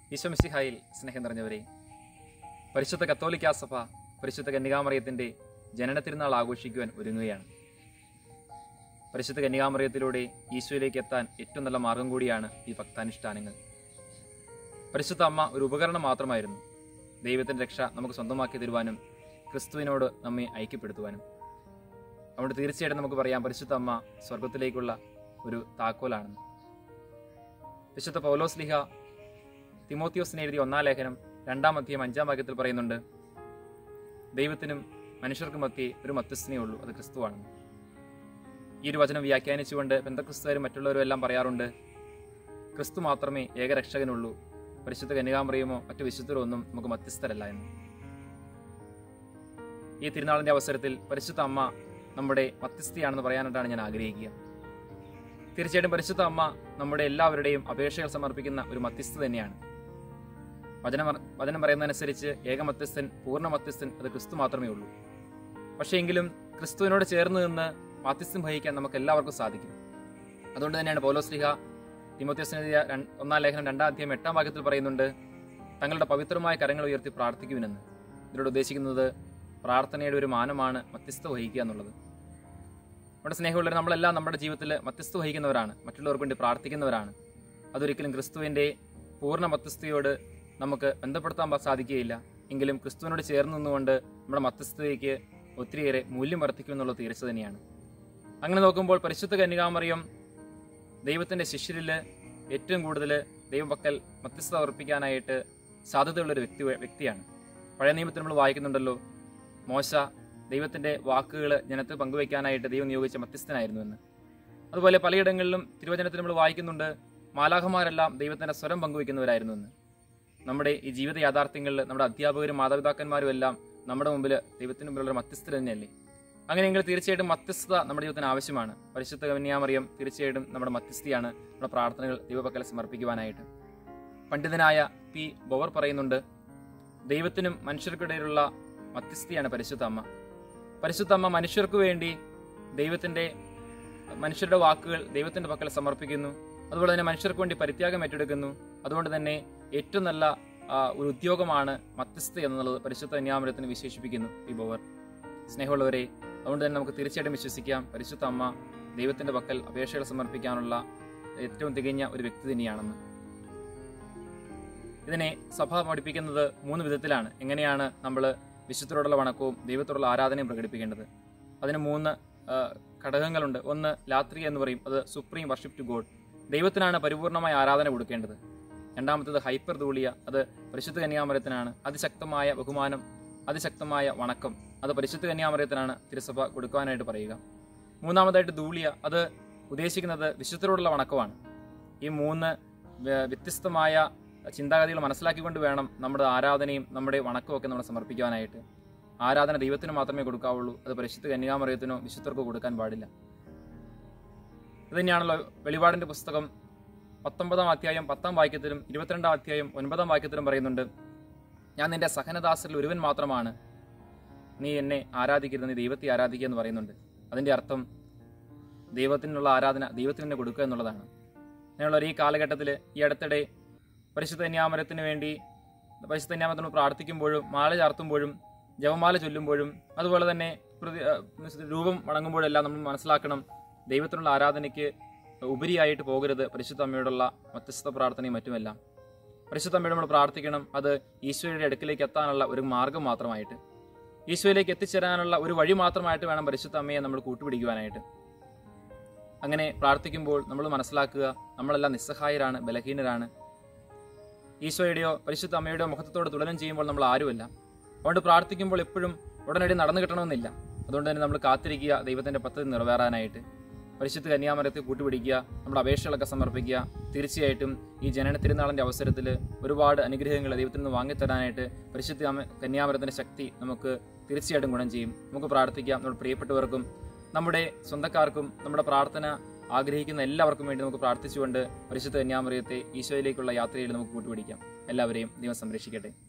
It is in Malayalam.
ഈശ്വമിസിഹായിൽ സ്നേഹം നിറഞ്ഞവരെ പരിശുദ്ധ കത്തോലിക്കാ സഭ പരിശുദ്ധ കന്യകാമറിയത്തിന്റെ ജനന തിരുനാൾ ആഘോഷിക്കുവാൻ ഒരുങ്ങുകയാണ് പരിശുദ്ധ കന്യകാമറിയത്തിലൂടെ ഈശോയിലേക്ക് എത്താൻ ഏറ്റവും നല്ല മാർഗം കൂടിയാണ് ഈ ഭക്താനുഷ്ഠാനങ്ങൾ പരിശുദ്ധ അമ്മ ഒരു ഉപകരണം മാത്രമായിരുന്നു ദൈവത്തിന്റെ രക്ഷ നമുക്ക് സ്വന്തമാക്കി തരുവാനും ക്രിസ്തുവിനോട് നമ്മെ ഐക്യപ്പെടുത്തുവാനും അതുകൊണ്ട് തീർച്ചയായിട്ടും നമുക്ക് പറയാം പരിശുദ്ധ അമ്മ സ്വർഗത്തിലേക്കുള്ള ഒരു താക്കോലാണെന്ന് വിശുദ്ധ പൗലോസ് ലിഹ തിമോത്തിയോസിന് എഴുതിയ ഒന്നാം ലേഖനം രണ്ടാം അധ്യായം അഞ്ചാം വാക്യത്തിൽ പറയുന്നുണ്ട് ദൈവത്തിനും മനുഷ്യർക്കും മധ്യേ ഒരു മധ്യസ്ഥനേ ഉള്ളൂ അത് ക്രിസ്തുവാണെന്ന് ഈ ഒരു വചനം വ്യാഖ്യാനിച്ചുകൊണ്ട് ബന്ധക്രിസ്തുകാരും മറ്റുള്ളവരും എല്ലാം പറയാറുണ്ട് ക്രിസ്തു മാത്രമേ ഏകരക്ഷകനുള്ളൂ പരിശുദ്ധ കന്യകാമറിയുമോ മറ്റു വിശുദ്ധരോ ഒന്നും നമുക്ക് മധ്യസ്ഥരല്ല എന്ന് ഈ തിരുനാളിന്റെ അവസരത്തിൽ പരിശുദ്ധ അമ്മ നമ്മുടെ മധ്യസ്ഥയാണെന്ന് പറയാനായിട്ടാണ് ഞാൻ ആഗ്രഹിക്കുക തീർച്ചയായിട്ടും പരിശുദ്ധ അമ്മ നമ്മുടെ എല്ലാവരുടെയും അപേക്ഷകൾ സമർപ്പിക്കുന്ന ഒരു മധ്യസ്ഥ തന്നെയാണ് വചനം വചനം പറയുന്നതനുസരിച്ച് ഏക മധ്യസ്ഥൻ പൂർണ്ണ മധ്യസ്ഥൻ അത് ക്രിസ്തു മാത്രമേ ഉള്ളൂ പക്ഷേ എങ്കിലും ക്രിസ്തുവിനോട് ചേർന്ന് നിന്ന് മാധ്യസ്ഥം വഹിക്കാൻ നമുക്ക് എല്ലാവർക്കും സാധിക്കും അതുകൊണ്ട് തന്നെയാണ് പൗലോസ്ലിഹ തിമോത്യസിനെതിരെ ഒന്നാം ലേഖനം രണ്ടാം അധ്യായം എട്ടാം വാക്യത്തിൽ പറയുന്നുണ്ട് തങ്ങളുടെ പവിത്രമായ കരങ്ങൾ ഉയർത്തി പ്രാർത്ഥിക്കുവിനെന്ന് ഇതിലൂടെ ഉദ്ദേശിക്കുന്നത് പ്രാർത്ഥനയുടെ ഒരു മാനമാണ് മധ്യസ്ഥ വഹിക്കുക എന്നുള്ളത് നമ്മുടെ സ്നേഹമുള്ളവർ നമ്മളെല്ലാം നമ്മുടെ ജീവിതത്തിൽ മധ്യസ്ഥ വഹിക്കുന്നവരാണ് മറ്റുള്ളവർക്ക് വേണ്ടി പ്രാർത്ഥിക്കുന്നവരാണ് അതൊരിക്കലും ക്രിസ്തുവിൻ്റെ പൂർണ്ണ മധ്യസ്ഥയോട് നമുക്ക് ബന്ധപ്പെടുത്താൻ പ- സാധിക്കുകയില്ല എങ്കിലും ക്രിസ്തുവിനോട് ചേർന്ന് നിന്നുകൊണ്ട് നമ്മുടെ മധ്യസ്ഥതയ്ക്ക് ഒത്തിരിയേറെ മൂല്യം വർദ്ധിക്കുമെന്നുള്ളത് തീർച്ച തന്നെയാണ് അങ്ങനെ നോക്കുമ്പോൾ പരിശുദ്ധ കന്യകാമറിയം ദൈവത്തിൻ്റെ ശിഷ്യരിൽ ഏറ്റവും കൂടുതൽ ദൈവപക്കൽ മധ്യസ്ഥത അർപ്പിക്കാനായിട്ട് സാധ്യതയുള്ളൊരു വ്യക്തി വ്യക്തിയാണ് പഴയ നിയമത്തിൽ നമ്മൾ വായിക്കുന്നുണ്ടല്ലോ മോശ ദൈവത്തിൻ്റെ വാക്കുകൾ ജനത്തിൽ പങ്കുവയ്ക്കാനായിട്ട് ദൈവം നിയോഗിച്ച മധ്യസ്ഥനായിരുന്നു എന്ന് അതുപോലെ പലയിടങ്ങളിലും തിരുവചനത്തിൽ നമ്മൾ വായിക്കുന്നുണ്ട് മാലാഖമാരെല്ലാം ദൈവത്തിൻ്റെ സ്വരം പങ്കുവയ്ക്കുന്നവരായിരുന്നു എന്ന് നമ്മുടെ ഈ ജീവിത യാഥാർത്ഥ്യങ്ങളിൽ നമ്മുടെ അധ്യാപകരും മാതാപിതാക്കന്മാരും എല്ലാം നമ്മുടെ മുമ്പിൽ ദൈവത്തിന് മുമ്പിലുള്ള ഒരു മധ്യസ്ഥ തന്നെയല്ലേ അങ്ങനെയെങ്കിൽ തീർച്ചയായിട്ടും മധ്യസ്ഥത നമ്മുടെ ജീവിതത്തിന് ആവശ്യമാണ് പരിശുദ്ധ കന്യാമറിയം തീർച്ചയായിട്ടും നമ്മുടെ മധ്യസ്ഥയാണ് നമ്മുടെ പ്രാർത്ഥനകൾ ദൈവപക്കൽ സമർപ്പിക്കുവാനായിട്ട് പണ്ഡിതനായ പി ബോവർ പറയുന്നുണ്ട് ദൈവത്തിനും മനുഷ്യർക്കിടയിലുള്ള മധ്യസ്ഥയാണ് പരിശുദ്ധ അമ്മ പരിശുദ്ധ അമ്മ മനുഷ്യർക്ക് വേണ്ടി ദൈവത്തിന്റെ മനുഷ്യരുടെ വാക്കുകൾ ദൈവത്തിന്റെ പക്കൽ സമർപ്പിക്കുന്നു അതുപോലെ തന്നെ മനുഷ്യർക്ക് വേണ്ടി പരിത്യാഗം ഏറ്റെടുക്കുന്നു അതുകൊണ്ട് തന്നെ ഏറ്റവും നല്ല ആ, ഒരു ഉദ്യോഗമാണ് മധ്യസ്ഥ എന്നുള്ളത് പരിശുദ്ധ കന്യാമരത്തിന് വിശേഷിപ്പിക്കുന്നു ഈ ബോവർ സ്നേഹമുള്ളവരെ അതുകൊണ്ട് തന്നെ നമുക്ക് തീർച്ചയായിട്ടും വിശ്വസിക്കാം പരിശുദ്ധ അമ്മ ദൈവത്തിന്റെ പക്കൽ അപേക്ഷകൾ സമർപ്പിക്കാനുള്ള ഏറ്റവും തികഞ്ഞ ഒരു വ്യക്തി തന്നെയാണെന്ന് ഇതിനെ സഭ പഠിപ്പിക്കുന്നത് മൂന്ന് വിധത്തിലാണ് എങ്ങനെയാണ് നമ്മൾ വിശുദ്ധരോടുള്ള വണക്കവും ദൈവത്തോടുള്ള ആരാധനയും പ്രകടിപ്പിക്കേണ്ടത് അതിന് മൂന്ന് ആ, ഘടകങ്ങളുണ്ട് ഒന്ന് ലാത്രി എന്ന് പറയും അത് സുപ്രീം വർഷിപ്പ് ടു ഗോഡ് ദൈവത്തിനാണ് പരിപൂർണമായ ആരാധന കൊടുക്കേണ്ടത് രണ്ടാമത്തേത് ഹൈപ്പർ ധൂളിയ അത് പരിശുദ്ധ കന്യാമരത്തിനാണ് അതിശക്തമായ ബഹുമാനം അതിശക്തമായ വണക്കം അത് പരിശുദ്ധ കന്യാമരത്തിനാണ് തിരുസഭ കൊടുക്കാനായിട്ട് പറയുക മൂന്നാമതായിട്ട് ധൂളിയ അത് ഉദ്ദേശിക്കുന്നത് വിശുദ്ധരോടുള്ള വണക്കമാണ് ഈ മൂന്ന് വ്യ- വ്യത്യസ്തമായ ചിന്താഗതികൾ മനസ്സിലാക്കിക്കൊണ്ട് വേണം നമ്മുടെ ആരാധനയും നമ്മുടെ വണക്കവും ഒക്കെ നമ്മൾ സമർപ്പിക്കാനായിട്ട് ആരാധന ദൈവത്തിന് മാത്രമേ കൊടുക്കാവുള്ളൂ അത് പരിശുദ്ധ കന്യാമറിയത്തിനോ വിശുദ്ധർക്കോ കൊടുക്കാൻ പാടില്ല ഇത് തന്നെയാണല്ലോ വെളിപാടിന്റെ പുസ്തകം പത്തൊമ്പതാം അധ്യായം പത്താം വാക്യത്തിലും ഇരുപത്തിരണ്ടാം അധ്യായം ഒൻപതാം വാക്യത്തിലും പറയുന്നുണ്ട് ഞാൻ നിന്റെ സഹനദാസരിൽ ഒരുവൻ മാത്രമാണ് നീ എന്നെ ആരാധിക്കരുത് നീ ദൈവത്തെ ആരാധിക്കുക എന്ന് പറയുന്നുണ്ട് അതിന്റെ അർത്ഥം ദൈവത്തിനുള്ള ആരാധന ദൈവത്തിന് തന്നെ കൊടുക്കുക എന്നുള്ളതാണ് അങ്ങനെയുള്ള ഈ കാലഘട്ടത്തിൽ ഈ അടുത്തിടെ പരിശുദ്ധ കന്യാമരത്തിന് വേണ്ടി പരിശുദ്ധ കന്യാമരത്തിന് പ്രാർത്ഥിക്കുമ്പോഴും മാല ചാർത്തുമ്പോഴും ജപമാല ചൊല്ലുമ്പോഴും അതുപോലെ തന്നെ പ്രതി ആ, രൂപം വണങ്ങുമ്പോഴെല്ലാം നമ്മൾ മനസ്സിലാക്കണം ദൈവത്തിനുള്ള ആരാധനയ്ക്ക് ഉപരിയായിട്ട് പോകരുത് പരിശുദ്ധ അമ്മയോടുള്ള മധ്യസ്ഥ പ്രാർത്ഥനയും മറ്റുമെല്ലാം പരിശുദ്ധ അമ്മയോട് നമ്മൾ പ്രാർത്ഥിക്കണം അത് ഈശോയുടെ അടുക്കിലേക്ക് എത്താനുള്ള ഒരു മാർഗം മാത്രമായിട്ട് ഈശോയിലേക്ക് എത്തിച്ചേരാനുള്ള ഒരു വഴി മാത്രമായിട്ട് വേണം പരിശുദ്ധ അമ്മയെ നമ്മൾ കൂട്ടുപിടിക്കുവാനായിട്ട് അങ്ങനെ പ്രാർത്ഥിക്കുമ്പോൾ നമ്മൾ മനസ്സിലാക്കുക നമ്മളെല്ലാം നിസ്സഹായരാണ് ബലഹീനരാണ് ഈശോയുടെയോ പരിശുദ്ധ അമ്മയുടെയോ മുഖത്തോട് തുലനം ചെയ്യുമ്പോൾ നമ്മൾ ആരുമല്ല അതുകൊണ്ട് പ്രാർത്ഥിക്കുമ്പോൾ എപ്പോഴും ഉടനടി നടന്നു കിട്ടണമെന്നില്ല അതുകൊണ്ട് തന്നെ നമ്മൾ കാത്തിരിക്കുക ദൈവത്തിന്റെ പദ്ധതി നിറവേറാനായിട്ട് പരിശുദ്ധ കന്യാമരത്തെ കൂട്ടുപിടിക്കുക നമ്മുടെ അപേക്ഷകളൊക്കെ സമർപ്പിക്കുക തീർച്ചയായിട്ടും ഈ ജനന തിരുനാളിന്റെ അവസരത്തിൽ ഒരുപാട് അനുഗ്രഹങ്ങൾ ദൈവത്തിൽ നിന്ന് വാങ്ങിത്തരാനായിട്ട് പരിശുദ്ധ അമ്മ കന്യാമരത്തിന്റെ ശക്തി നമുക്ക് തീർച്ചയായിട്ടും ഗുണം ചെയ്യും നമുക്ക് പ്രാർത്ഥിക്കാം നമ്മുടെ പ്രിയപ്പെട്ടവർക്കും നമ്മുടെ സ്വന്തക്കാർക്കും നമ്മുടെ പ്രാർത്ഥന ആഗ്രഹിക്കുന്ന എല്ലാവർക്കും വേണ്ടി നമുക്ക് പ്രാർത്ഥിച്ചുകൊണ്ട് പരിശുദ്ധ കന്യാമറിയത്തെ ഈശോയിലേക്കുള്ള യാത്രയിൽ നമുക്ക് കൂട്ടുപിടിക്കാം എല്ലാവരെയും ദൈവം സംരക്ഷിക്കട്ടെ